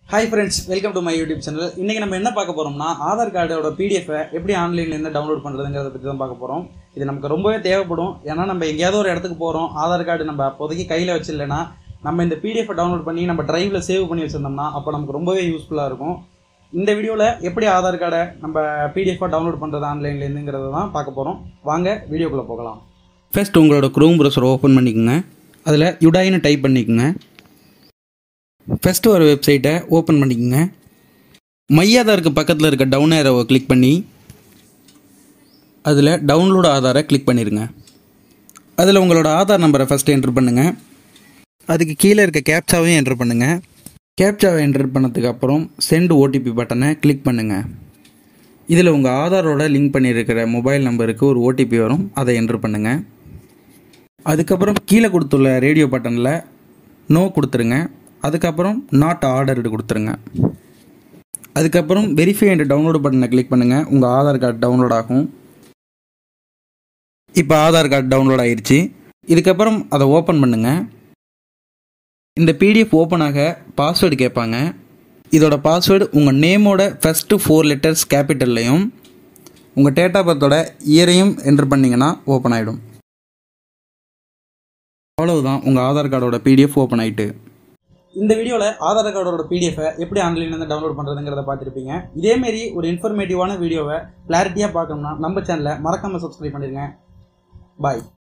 hi friends welcome to my YouTube channel இன்றைக்கி நம்ம என்ன பார்க்க போகிறோம்னா ஆதார் கார்டோட பிடிஎஃபை எப்படி ஆன்லைன்லேருந்து டவுன்லோட் பண்ணுறதுங்கிறத பற்றி தான் பார்க்க போகிறோம் இது நமக்கு ரொம்பவே தேவைப்படும் ஏன்னா நம்ம எங்கேயாவது ஒரு இடத்துக்கு போகிறோம் ஆதார் கார்டு நம்ம அப்போதைக்கு கையில் வச்சிடலைன்னா நம்ம இந்த பிடிஎஃபை டவுன்லோட் பண்ணி நம்ம டிரைவில் சேவ் பண்ணி வச்சிருந்தோம்னா அப்போ நமக்கு ரொம்பவே யூஸ்ஃபுல்லாக இருக்கும் இந்த வீடியோவில் எப்படி ஆதார் கார்டை நம்ம பிடிஎஃபாக டவுன்லோட் பண்ணுறது ஆன்லைன்லேருந்துங்கிறத தான் பார்க்க போகிறோம் வாங்க வீடியோக்குள்ளே போகலாம் ஃபர்ஸ்ட் உங்களோட க்ரோம் ப்ரௌசரை ஓப்பன் பண்ணிக்கோங்க அதில் யுடாயின்னு டைப் பண்ணிக்கோங்க ஃபஸ்ட்டு ஒரு வெப்சைட்டை ஓப்பன் பண்ணிக்கோங்க மையாதாருக்கு பக்கத்தில் இருக்க டவுன் ஏரோவை கிளிக் பண்ணி அதில் டவுன்லோட் ஆதாரை கிளிக் பண்ணிடுங்க அதில் உங்களோட ஆதார் நம்பரை ஃபஸ்ட்டு என்ட்ரு பண்ணுங்கள் அதுக்கு கீழே இருக்க கேப்சாவையும் என்ட்ரு பண்ணுங்கள் கேப்சாவை என்ட்ரு பண்ணதுக்கு அப்புறம் சென்ட் ஓடிபி பட்டனை கிளிக் பண்ணுங்கள் இதில் உங்கள் ஆதாரோட லிங்க் பண்ணியிருக்கிற மொபைல் நம்பருக்கு ஒரு ஓடிபி வரும் அதை என்ட்ரு பண்ணுங்கள் அதுக்கப்புறம் கீழே கொடுத்துள்ள ரேடியோ பட்டனில் நோ கொடுத்துருங்க அதுக்கப்புறம் நாட் ஆர்டர்டு கொடுத்துருங்க அதுக்கப்புறம் வெரிஃபை அண்ட் டவுன்லோடு பட்டனை கிளிக் பண்ணுங்கள் உங்கள் ஆதார் கார்டு டவுன்லோட் ஆகும் இப்போ ஆதார் கார்டு டவுன்லோட் ஆயிருச்சு இதுக்கப்புறம் அதை ஓப்பன் பண்ணுங்கள் இந்த பிடிஎஃப் ஓப்பன் ஆக பாஸ்வேர்டு கேட்பாங்க இதோட பாஸ்வேர்டு உங்கள் நேமோட ஃபஸ்ட்டு ஃபோர் லெட்டர்ஸ் கேபிட்டல்லையும் உங்கள் டேட் ஆஃப் பர்த்தோட இயரையும் என்ட்ரு பண்ணிங்கன்னா ஓப்பன் ஆகிடும் அவ்வளவுதான் உங்கள் ஆதார் கார்டோட பிடிஎஃப் ஓப்பன் ஆயிட்டு இந்த வீடியோவில் ஆதார் கார்டோட பிடிஎஃபை எப்படி ஆன்லைன்லேருந்து டவுன்லோட் பண்ணுறதுங்கிறத பார்த்துருப்பீங்க இதேமாரி ஒரு இன்ஃபர்மேட்டிவான வீடியோவை கிளாரிட்டியாக பார்க்கணும்னா நம்ம சேனலை மறக்காமல் சப்ஸ்கிரைப் பண்ணிடுங்க பாய்